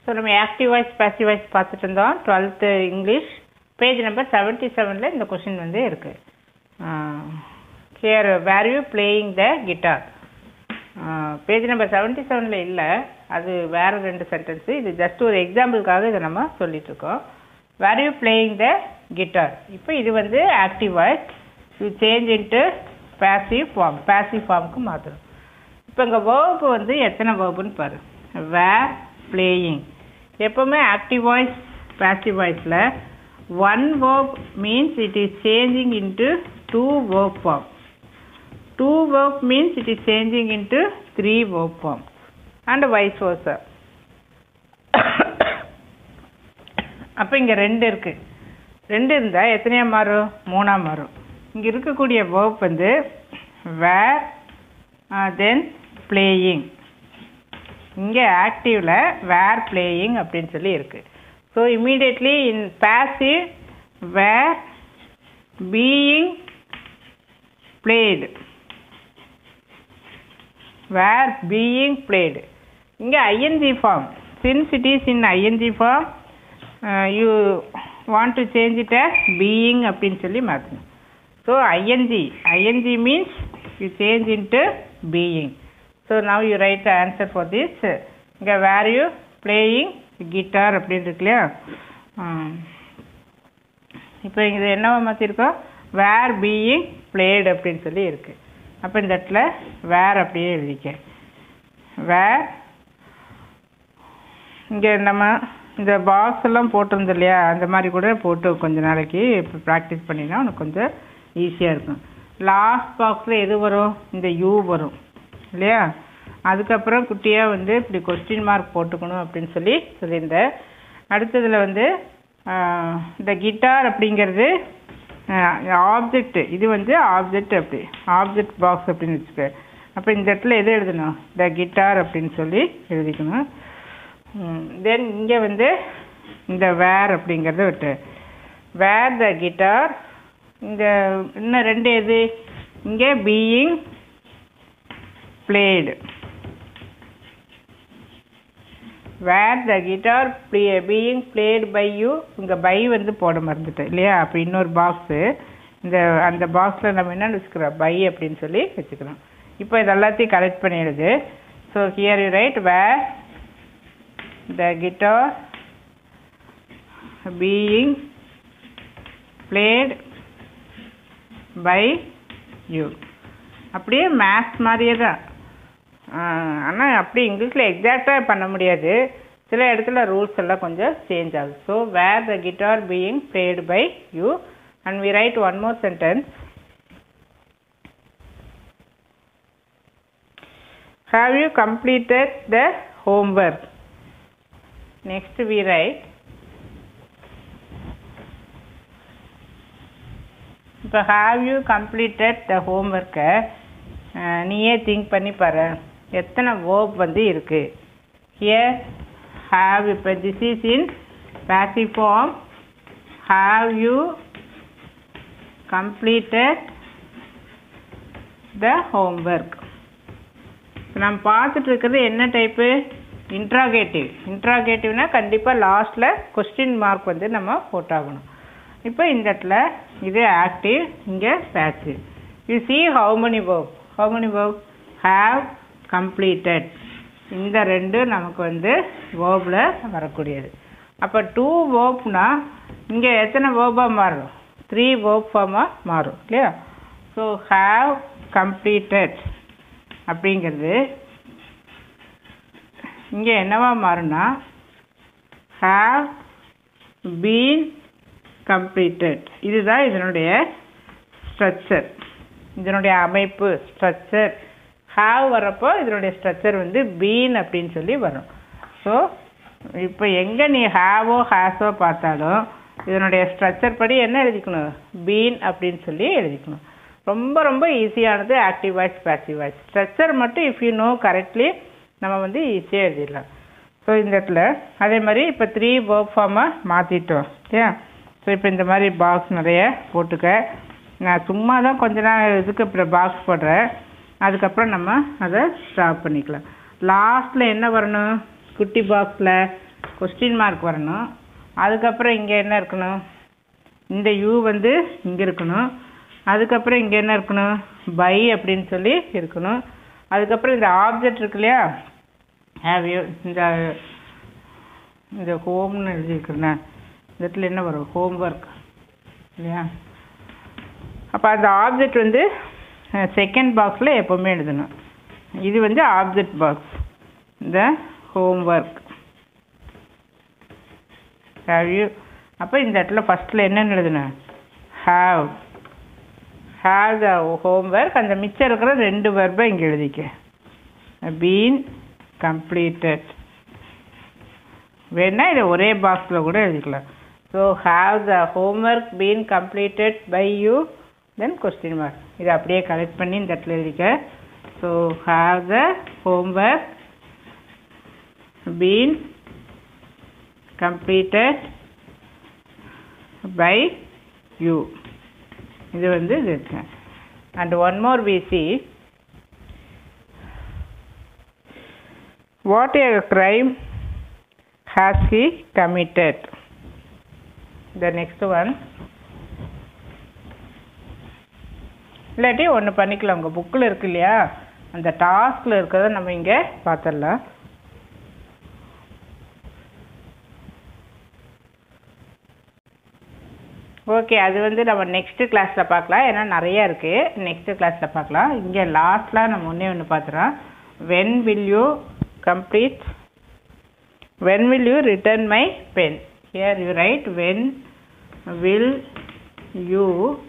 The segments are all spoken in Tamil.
ஸோ நம்ம ஆக்டிவ் வாய்ஸ் பேசிவ் வாய்ஸ் பார்த்துட்டு இருந்தோம் twelfth English page number seventy செவனில் இந்த கொஷின் வந்து இருக்குது here were you playing the guitar page number seventy செவனில் இல்லை அது வேறு ரெண்டு சென்டென்ஸு இது ஜஸ்ட் ஒரு எக்ஸாம்பிளுக்காக இதை நம்ம சொல்லிட்டு இருக்கோம் were you playing the guitar இப்போ இது வந்து active voice you change into passive form passive ஃபார்முக்கு மாற்றணும் இப்போ இங்கே வேர்பு வந்து எத்தனை வேர்புன்னு பாரு வேர் பிளேயிங் எப்போவுமே ஆக்டிவ் வாய்ஸ் பேசிவ் வாய்ஸில் one verb means it is changing into two verb form two verb means it is changing into three verb form and vice versa அப்போ இங்கே ரெண்டு இருக்குது ரெண்டு இருந்தால் எத்தனையா மாறும் மூணா மாறும் இங்கே இருக்கக்கூடிய வேர்ப் வந்து வேர் தென் பிளேயிங் இங்கே ஆக்டிவில் வேர் பிளேயிங் அப்படின்னு சொல்லி இருக்குது so immediately in passive were being played were being played இங்கே ing form since it is in ing form you want to change it as being அப்படின்னு சொல்லி மாற்றணும் so ing ing means you change into being so now you write answer for this இங்கே வேர் யூ பிளேயிங் கிட்டார் அப்படின்னு இருக்கு இல்லையா இப்போ இது என்னவா மாற்றிருக்கோம் வேர் பீயிங் பிளேடு அப்படின்னு சொல்லி இருக்குது அப்போ இந்த இடத்துல வேர் அப்படியே எழுதிக்க வேர் இங்கே நம்ம இந்த பாக்ஸ் எல்லாம் போட்டிருந்தோம் இல்லையா அந்த மாதிரி கூட போட்டு கொஞ்ச நாளைக்கு இப்போ ப்ராக்டிஸ் பண்ணினா உனக்கு கொஞ்சம் ஈஸியாக இருக்கும் லாஸ்ட் பாக்ஸில் எது வரும் இந்த யூ வரும் இல்லையா அதுக்கப்புறம் குட்டியாக வந்து இப்படி கொஸ்டின் மார்க் போட்டுக்கணும் அப்படின்னு சொல்லி சொல்லியிருந்தேன் அடுத்ததில் வந்து இந்த கிட்டார் அப்படிங்கிறது ஆப்ஜெக்ட் இது வந்து ஆப்ஜெக்ட் அப்படி ஆப்ஜெக்ட் பாக்ஸ் அப்படின்னு வச்சுக்க அப்போ இந்த இடத்துல எது எழுதணும் த கிட்டார் அப்படின்னு சொல்லி எழுதிக்கணும் தென் இங்கே வந்து இந்த வேர் அப்படிங்கிறத விட்டு வேர் த கிட்டார் இந்த இன்னும் ரெண்டு எது இங்கே being played were the guitar play being played by you இங்கே பை வந்து போட மறந்துட்டேன் இல்லையா அப்போ இன்னொரு பாக்ஸு இந்த அந்த பாக்ஸில் நம்ம என்னென்னு வச்சுக்கிறோம் பை அப்படின்னு சொல்லி வச்சுக்கிறோம் இப்போ இது எல்லாத்தையும் கரெக்ட் பண்ணிடுது so here you write were the guitar being played by you அப்படியே மேத்ஸ் மாதிரியே தான் ஆனால் அப்படி இங்கிலீஷில் எக்ஸாக்டாக பண்ண முடியாது சில இடத்துல ரூல்ஸ் எல்லாம் கொஞ்சம் சேஞ்ச் ஆகுது so were the guitar being played by you and we write one more sentence have you completed the homework next we write இப்போ ஹாவ் யூ கம்ப்ளீட்டட் த ஹோம்ஒர்க்கை நீயே திங்க் பண்ணி பாரு எத்தனை வேர்ப் வந்து இருக்குது ஹியர் ஹாவ் இப்போ this is in passive form have you completed the homework நம்ம பார்த்துட்டு இருக்கிறது என்ன டைப்பு இன்ட்ராகேட்டிவ் இன்ட்ராகேட்டிவ்னா கண்டிப்பாக லாஸ்ட்டில் கொஸ்டின் மார்க் வந்து நம்ம போட்டாகணும் இப்போ இந்த இடத்துல இது ஆக்டிவ் இங்கே passive you see how many verb how many verb have completed இந்த ரெண்டு நமக்கு வந்து வேர்பில் வரக்கூடியது அப்போ டூ வேர்ப்னா இங்கே எத்தனை வேர்பாக மாறும் த்ரீ வேர்ப் ஃபார்மாக மாறும் இல்லையா ஸோ ஹாவ் கம்ப்ளீட்டட் அப்படிங்கிறது இங்கே என்னவா மாறும்னா ஹாவ் பீன் கம்ப்ளீட்டட் இதுதான் இதனுடைய ஸ்ட்ரக்சர் இதனுடைய அமைப்பு ஸ்ட்ரக்சர் ஹாவ் வரப்போ இதனுடைய ஸ்ட்ரக்சர் வந்து பீன் அப்படின்னு சொல்லி வரும் ஸோ இப்போ எங்கே நீ ஹாவோ ஹேஸோ பார்த்தாலும் இதனுடைய ஸ்ட்ரக்சர் படி என்ன எழுதிக்கணும் பீன் அப்படின்னு சொல்லி எழுதிக்கணும் ரொம்ப ரொம்ப ஈஸியானது active voice passive voice structure மட்டும் இஃப் யூ நோ கரெக்ட்லி நம்ம வந்து ஈஸியாக எழுதிடலாம் ஸோ இந்த இடத்துல அதே மாதிரி இப்போ த்ரீ வேர்க் ஃபார்மாக மாற்றிட்டோம் ஓகே ஸோ இப்போ இந்த மாதிரி பாக்ஸ் நிறைய போட்டுக்க நான் சும்மா தான் கொஞ்ச நாள் இதுக்கு இப்போ பாக்ஸ் போடுறேன் அதுக்கப்புறம் நம்ம அதை ஸ்டாப் பண்ணிக்கலாம் லாஸ்ட்டில் என்ன வரணும் குட்டி பாக்ஸில் கொஸ்டின் மார்க் வரணும் அதுக்கப்புறம் இங்கே என்ன இருக்கணும் இந்த யூ வந்து இங்கே இருக்கணும் அதுக்கப்புறம் இங்கே என்ன இருக்கணும் பை அப்படின்னு சொல்லி இருக்கணும் அதுக்கப்புறம் இந்த ஆப்ஜெக்ட் இருக்கு இல்லையா ஹேவ் யூ இந்த இந்த ஹோம்னு எழுதியிருக்கிறேன் இந்த இடத்துல என்ன வரும் ஹோம் ஒர்க் இல்லையா அப்போ அந்த ஆப்ஜெக்ட் வந்து செகண்ட் பாக்ஸில் எப்போவுமே எழுதணும் இது வந்து ஆப்ஜெக்ட் பாக்ஸ் இந்த ஹோம் ஒர்க் ஹேவ் யூ அப்போ இந்த இடத்துல ஃபஸ்ட்டில் என்னென்னு எழுதணும் have have the homework அந்த மிச்சம் இருக்கிற ரெண்டு வெர்பை இங்கே எழுதிக்க பீன் கம்ப்ளீட்டட் வேணா இதை ஒரே பாக்ஸில் கூட எழுதிக்கலாம் so have the homework been completed by you then question mark இதை அப்படியே கலெக்ட் பண்ணி இந்த இடத்துல எழுதிக்க so have the homework been completed by you இது வந்து இது இருக்கு and one more we see what a crime has he committed the next one இல்லாட்டி ஒன்று பண்ணிக்கலாம் உங்கள் புக்கில் இருக்கு இல்லையா அந்த டாஸ்கில் இருக்கிறத நம்ம இங்கே பார்த்துடலாம் ஓகே அது வந்து நம்ம நெக்ஸ்ட்டு கிளாஸில் பார்க்கலாம் ஏன்னா நிறைய இருக்குது நெக்ஸ்ட்டு கிளாஸில் பார்க்கலாம் இங்கே லாஸ்ட்டில் நம்ம ஒன்றே ஒன்று பார்த்துறோம் when will you complete when will you return my pen here you write when will you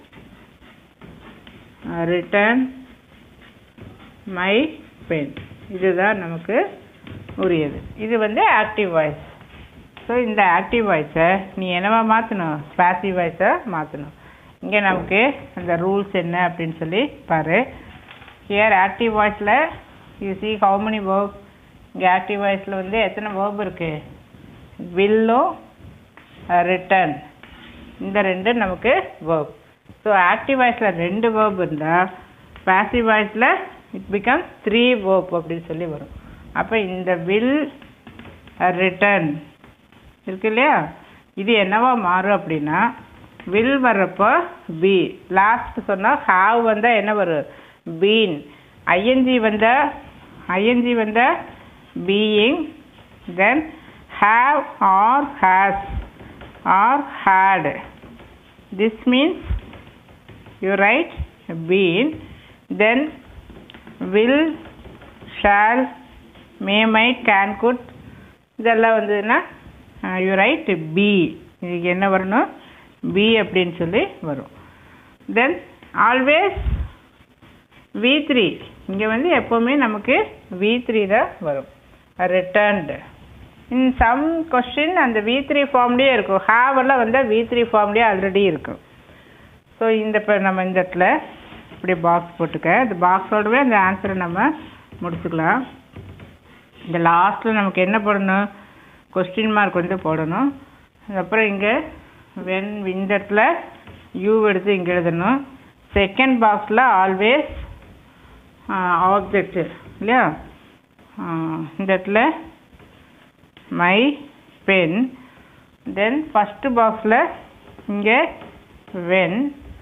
return my pen இதுதான் நமக்கு உரியது இது வந்து ஆக்டிவ் வாய்ஸ் ஸோ இந்த ஆக்டிவ் வாய்ஸை நீ என்னவா மாற்றணும் பேசிவ் வாய்ஸை மாற்றணும் இங்கே நமக்கு அந்த ரூல்ஸ் என்ன அப்படின்னு சொல்லி பாரு ஹியர் ஆக்டிவ் வாய்ஸில் you see how many verb இங்கே ஆக்டிவ் வாய்ஸில் வந்து எத்தனை verb இருக்குது வில்லும் ரிட்டர்ன் இந்த ரெண்டு நமக்கு verb ஸோ ஆக்டிவ் வாய்ஸில் ரெண்டு verb இருந்தால் பேசிவ் வாய்ஸில் இட் பிகம் த்ரீ verb அப்படின்னு சொல்லி வரும் அப்போ இந்த வில் ரிட்டர்ன் இருக்கு இல்லையா இது என்னவா மாறும் அப்படின்னா வில் வர்றப்போ பி லாஸ்ட் சொன்னால் ஹாவ் வந்தால் என்ன வரும் பீன் ஐஎன்ஜி வந்தால் ஐஎன்ஜி வந்தால் being then have or has or had this means you write been then will shall may might can could இதெல்லாம் வந்ததுன்னா யூ ரைட் பி இதுக்கு என்ன வரணும் பி அப்படின்னு சொல்லி வரும் தென் ஆல்வேஸ் வி த்ரீ இங்கே வந்து எப்போவுமே நமக்கு வி த்ரீ தான் வரும் ரிட்டர்ன்டு இன் சம் கொஸ்டின் அந்த வி த்ரீ ஃபார்ம்லேயே இருக்கும் ஹாவ் எல்லாம் வந்தால் வி த்ரீ ஃபார்ம்லேயே ஆல்ரெடி இருக்கும் ஸோ இந்த இப்போ நம்ம இந்த இடத்துல இப்படி பாக்ஸ் போட்டுக்க இந்த பாக்ஸோடவே அந்த ஆன்சரை நம்ம முடிச்சுக்கலாம் இந்த லாஸ்ட்டில் நமக்கு என்ன போடணும் கொஸ்டின் மார்க் வந்து போடணும் அப்புறம் இங்கே வென் இந்த இடத்துல யூ எடுத்து இங்கே எழுதணும் செகண்ட் பாக்ஸில் ஆல்வேஸ் ஆப்ஜெக்ட் இல்லையா இந்த இடத்துல மை பென் தென் ஃபஸ்ட்டு பாக்ஸில் இங்கே வென்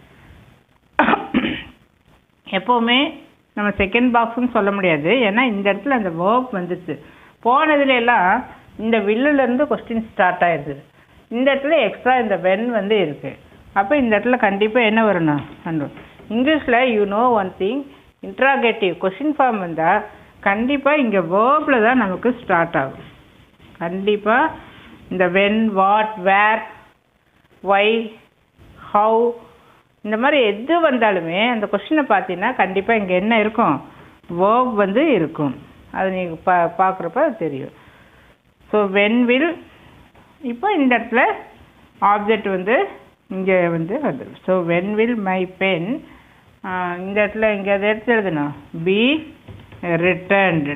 எப்போவுமே நம்ம செகண்ட் பாக்ஸ்னு சொல்ல முடியாது ஏன்னா இந்த இடத்துல அந்த வேர்ப் வந்துச்சு போனதுல எல்லாம் இந்த வில்லுலேருந்து கொஸ்டின் ஸ்டார்ட் ஆயிடுது இந்த இடத்துல எக்ஸ்ட்ரா இந்த வென் வந்து இருக்குது அப்போ இந்த இடத்துல கண்டிப்பாக என்ன வரணும் கண்டும் இங்கிலீஷில் you know one thing interrogative question form வந்தால் கண்டிப்பாக இங்கே வேர்பில் தான் நமக்கு ஸ்டார்ட் ஆகும் கண்டிப்பாக இந்த when what where why how இந்த மாதிரி எது வந்தாலுமே அந்த கொஷினை பார்த்தீங்கன்னா கண்டிப்பாக இங்கே என்ன இருக்கும் வேர்ப் வந்து இருக்கும் அது நீங்கள் பா பார்க்குறப்ப அது தெரியும் ஸோ வென் வில் இப்போ இந்த இடத்துல ஆப்ஜெக்ட் வந்து இங்கே வந்து வந்துடும் so when will my pen இந்த இடத்துல இங்கே அதை எடுத்து எழுதணும் பி ரிட்டர்ன்டு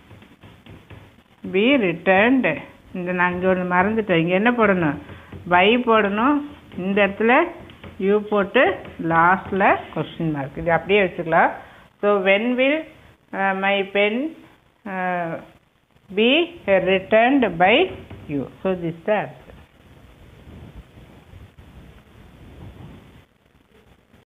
பி ரிட்டர்ன்டு இந்த நான் இங்கே ஒன்று மறந்துட்டேன் இங்கே என்ன போடணும் பை போடணும் இந்த இடத்துல யூ போட்டு லாஸ்ட்டில் கொஸ்டின் மார்க் இது அப்படியே வச்சுக்கலாம் so when will my pen be returned by you so this the